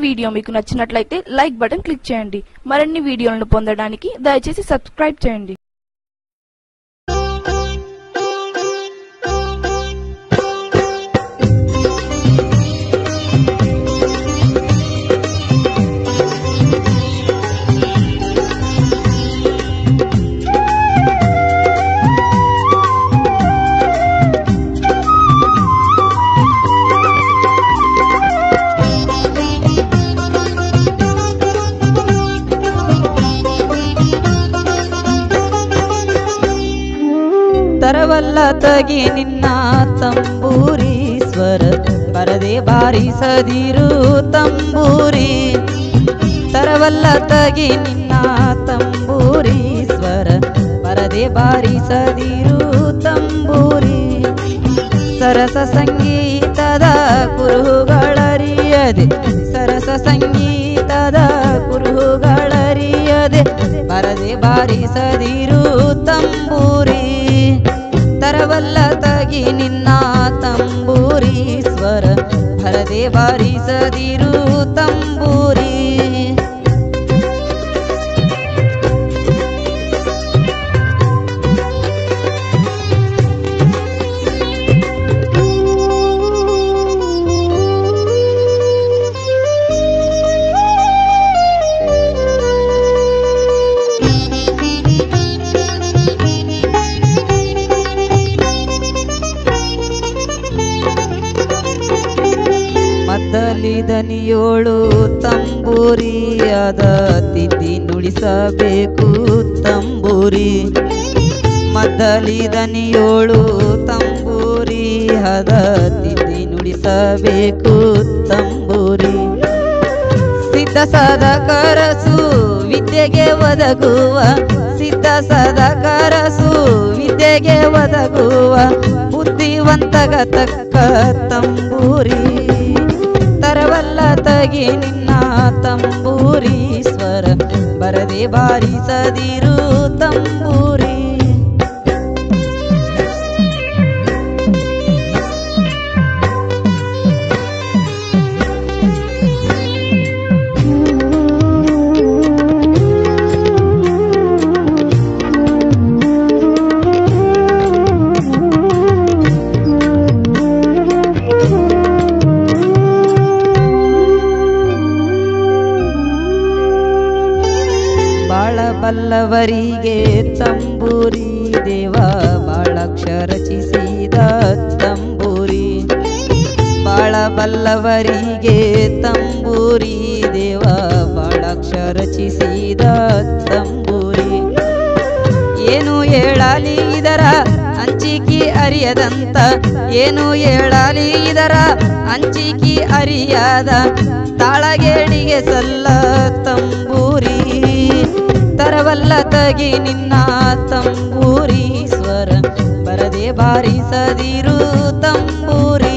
video మీకు నచ్చినట్లయితే like button click చేయండి మరిన్ని వీడియోలను పొందడానికి దయచేసి సబ్స్క్రైబ్ చేయండి ತರವಲ್ಲ ತಗಿ ನಿನ್ನ ತಂಬೂರಿ ಸ್ವರ ಬರದೆ ಬಾರಿಸದಿರು ತಂಬೂರಿ ತರವಲ್ಲ ತಗಿ ನಿನ್ನ ತಂಬೂರಿ ಸ್ವರ ಬರದೆ ಬಾರಿಸದಿರು ತಂಬೂರಿ ಸರಸ ಸಂಗೀತದ ಕುರುಹುಗಳರಿಯದೆ ಸರಸ ಸಂಗೀತದ ಕುರುಹುಗಳರಿಯದೆ ಬರದೆ ಬಾರಿಸದಿರು ತಂಬೂರಿ ತರವಲ್ಲ ತಗಿ ನಿನ್ನ ತಂಬೂರಿ ಸ್ವರ ಭರದೆ ಬಾರಿಸದಿರು ತಂಬೂರಿ ಮದ್ದಲಿದನಿಯೋಳು ತಂಬೂರಿಯಾದ ತಿದ್ದಿ ನುಡಿಸಬೇಕು ತಂಬೂರಿ ಮದ್ದಲಿದನಿಯೋಳು ತಂಬೂರಿ ಹದ ತಿದ್ದಿ ನುಡಿಸಬೇಕು ತಂಬೂರಿ ಸಿದ್ಧ ಸದ ಕರಸು ವಿದ್ಯೆಗೆ ಒದಗುವ ಸಿದ್ಧ ಸದ ಕರಸು ವಿದ್ಯೆಗೆ ಒದಗುವ ಬುದ್ಧಿವಂತಗ ತಕ್ಕ ತಂಬೂರಿ ತರವಲ್ಲ ತಗಿ ನಿನ್ನ ತಂಬೂರಿ ಸ್ವರ ಬರದೆ ಬಾರಿಸದಿರು ತಂಬೂರಿ ಬಾಳ ಬಲ್ಲವರಿಗೆ ತಂಬೂರಿ ದೇವ ಬಾಳಕ್ಷ ರಚಿಸಿದ ತಂಬೂರಿ ಬಾಳ ಬಲ್ಲವರಿಗೆ ತಂಬೂರಿ ದೇವ ಬಾಳಕ್ಷ ರಚಿಸಿದ ತಂಬೂರಿ ಏನು ಹೇಳಲಿ ಇದರ ಹಂಚಿಕಿ ಅರಿಯದಂತ ಏನು ಹೇಳಲಿ ಇದರ ಹಂಚಿಕಿ ಅರಿಯದ ತಾಳಗೇಡಿಗೆ ಸಲ್ಲ ತಂಬೂರಿ ತರವಲ್ಲ ತಗಿ ನಿನ್ನ ತಂಬೂರಿ ಸ್ವರ ಬರದೆ ಬಾರಿಸದಿರು ತಂಬೂರಿ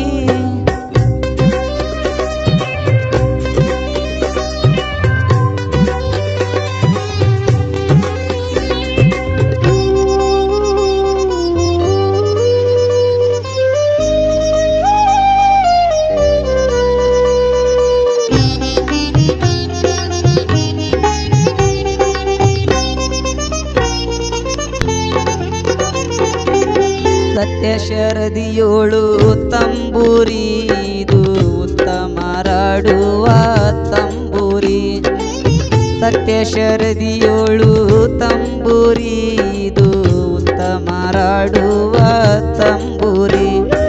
ಸತ್ಯ ಶರದಿಯೋಳು ತಂಬೂರಿ ಇದು ಉತ್ತಮರಾಡುವ ತಂಬೂರಿ ಸತ್ಯ ಶರದಿಯೋಳು ತಂಬೂರಿ ಇದು ಉತ್ತಮರಾಡುವ ತಂಬೂರಿ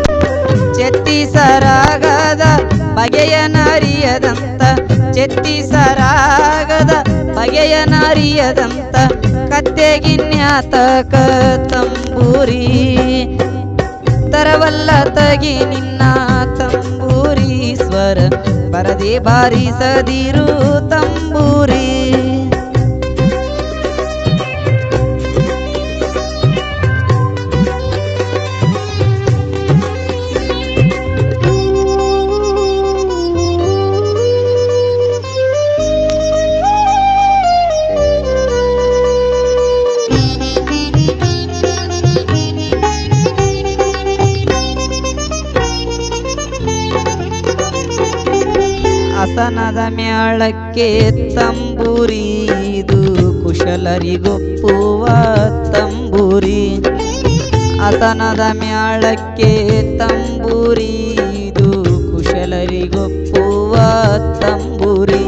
ಚೆತ್ತಿಸರಾಗದ ಬಗೆಯ ನಾರಿಯದಂತ ಚೆತ್ತಿಸರಾಗದ ಬಗೆಯ ನಾರಿಯದಂತ ಕತ್ತೆಗಿನ್ಯಾತಕ ತಂಬೂರಿ ತರವಲ್ಲ ತಗಿ ನಿನ್ನ ತಂಬೂರಿ ಸ್ವರ ಬರದೆ ಬಾರಿಸದಿರು ತಂಬೂರಿ ಅಸನದ ಮ್ಯಾಳಕ್ಕೆ ತಂಬೂರಿ ಇದು ಕುಶಲರಿಗೊಪ್ಪುವ ತಂಬೂರಿ ಅಸನದ ಮ್ಯಾಳಕ್ಕೆ ತಂಬೂರಿ ಇದು ಕುಶಲರಿಗೊಪ್ಪುವ ತಂಬೂರಿ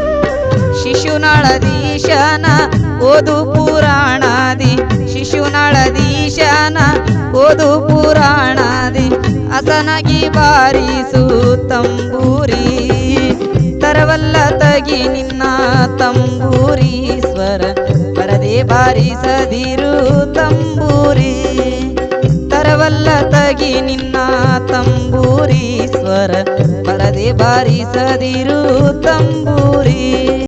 ಶಿಶುನಳದೀಶನ ಓದು ಪುರಾಣಾದಿ ಶಿಶುನಳದೀಶನ ಓದು ಪುರಾಣಾದಿ ಅಸನಗಿ ಬಾರಿಸು ತಂಬೂರಿ ತರವಲ್ಲ ತಗಿ ನಿನ್ನ ತಂಬೂರಿ ಸ್ವರ ಬರದೆ ಬಾರಿಸದಿರು ತಂಬೂರಿ ತರವಲ್ಲ ತಗಿ ನಿನ್ನ ತಂಬೂರಿ ಸ್ವರ ಬರದೆ ಬಾರಿಸದಿರು ತಂಬೂರಿ